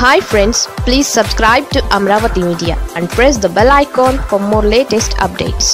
hi friends please subscribe to Amaravati media and press the bell icon for more latest updates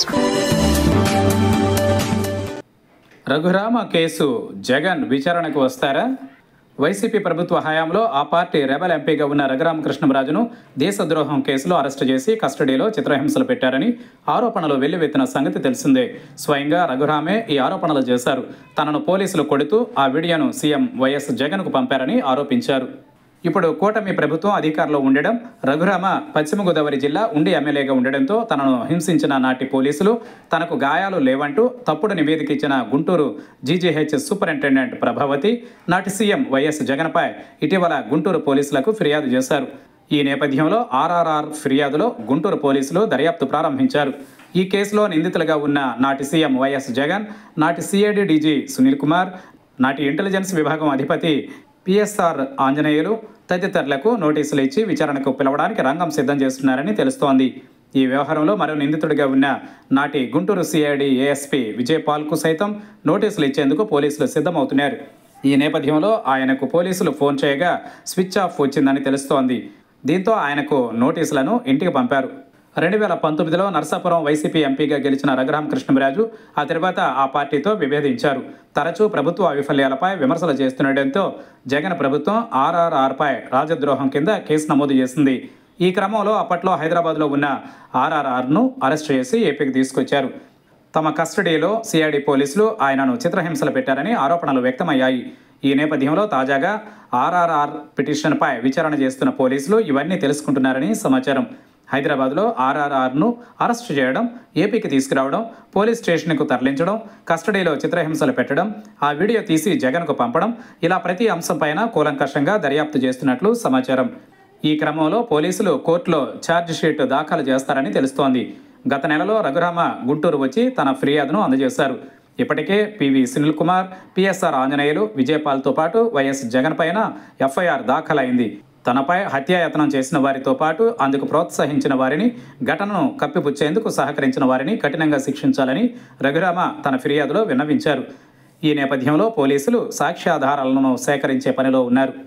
Raghurama case Jagan విచారణకు వస్తారా YCP ప్రభుత్వ హయాంలో ఆ party rebel ఎంపీగా ఉన్న రఘురామకృష్ణరాజును దేశద్రోహం కేసులో అరెస్టు చేసి కస్టడీలో చిత్రహింసలు పెట్టారని ఆరోపణలు వెల్లువెత్తిన సంగతి తెలిసిందే స్వయంగా రఘురామే ఈ ఆరోపణలు చేశారు తనను పోలీసులు కొడుతూ ఆ వీడియోను సీఎం వైఎస్ జగన్కు పంపారని ఆరోపించారు ఇప్పుడు కూటమి ప్రభుత్వం అధికారంలో ఉండడం రఘురామ పశ్చిమ గోదావరి జిల్లా ఉండి ఎమ్మెల్యేగా ఉండడంతో తనను హింసించిన నాటి పోలీసులు తనకు గాయాలు లేవంటూ తప్పుడు నివేదిక ఇచ్చిన గుంటూరు జీజీహెచ్ సూపరింటెండెంట్ ప్రభావతి నాటి సీఎం వైఎస్ జగన్పై ఇటీవల గుంటూరు పోలీసులకు ఫిర్యాదు చేశారు ఈ నేపథ్యంలో ఆర్ఆర్ఆర్ ఫిర్యాదులో గుంటూరు పోలీసులు దర్యాప్తు ప్రారంభించారు ఈ కేసులో నిందితులుగా ఉన్న నాటి సీఎం వైఎస్ జగన్ నాటి సిఐడి డీజీ సునీల్ కుమార్ నాటి ఇంటెలిజెన్స్ విభాగం అధిపతి పిఎస్ఆర్ ఆంజనేయులు తదితరులకు నోటీసులు ఇచ్చి విచారణకు పిలవడానికి రంగం సిద్ధం చేస్తున్నారని తెలుస్తోంది ఈ వ్యవహారంలో మరో నిందితుడిగా ఉన్న నాటి గుంటూరు సిఐడి ఏఎస్పీ విజయపాల్కు సైతం నోటీసులు ఇచ్చేందుకు పోలీసులు సిద్ధమవుతున్నారు ఈ నేపథ్యంలో ఆయనకు పోలీసులు ఫోన్ చేయగా స్విచ్ ఆఫ్ వచ్చిందని తెలుస్తోంది దీంతో ఆయనకు నోటీసులను ఇంటికి పంపారు రెండు వేల పంతొమ్మిదిలో నర్సాపురం వైసీపీ ఎంపీగా గెలిచిన రఘురామకృష్ణరాజు ఆ తర్వాత ఆ పార్టీతో విభేదించారు తరచూ ప్రభుత్వ వైఫల్యాలపై విమర్శలు చేస్తుండటంతో జగన్ ప్రభుత్వం ఆర్ఆర్ఆర్పై రాజద్రోహం కింద కేసు నమోదు చేసింది ఈ క్రమంలో అప్పట్లో హైదరాబాద్లో ఉన్న ఆర్ఆర్ఆర్ను అరెస్ట్ చేసి ఏపీకి తీసుకొచ్చారు తమ కస్టడీలో సిఐడి పోలీసులు ఆయనను చిత్రహింసలు పెట్టారని ఆరోపణలు వ్యక్తమయ్యాయి ఈ నేపథ్యంలో తాజాగా ఆర్ఆర్ఆర్ పిటిషన్పై విచారణ చేస్తున్న పోలీసులు ఇవన్నీ తెలుసుకుంటున్నారని సమాచారం హైదరాబాద్లో ఆర్ఆర్ఆర్ను అరెస్టు చేయడం ఏపీకి తీసుకురావడం పోలీస్ స్టేషన్కు తరలించడం కస్టడీలో చిత్రహింసలు పెట్టడం ఆ వీడియో తీసి జగన్కు పంపడం ఇలా ప్రతి అంశంపైన కూలంకషంగా దర్యాప్తు చేస్తున్నట్లు సమాచారం ఈ క్రమంలో పోలీసులు కోర్టులో ఛార్జ్ షీట్ దాఖలు చేస్తారని తెలుస్తోంది గత నెలలో రఘురామ గుంటూరు వచ్చి తన ఫిర్యాదును అందజేశారు ఇప్పటికే పివి సునీల్ కుమార్ పిఎస్ఆర్ ఆంజనేయులు విజయపాల్తో పాటు వైఎస్ జగన్ పైన ఎఫ్ఐఆర్ దాఖలైంది తనపై హత్యాయత్నం చేసిన వారితో పాటు అందుకు ప్రోత్సహించిన వారిని ఘటనను కప్పిపుచ్చేందుకు సహకరించిన వారిని కఠినంగా శిక్షించాలని రఘురామ తన ఫిర్యాదులో విన్నవించారు ఈ నేపథ్యంలో పోలీసులు సాక్ష్యాధారాలను సేకరించే పనిలో ఉన్నారు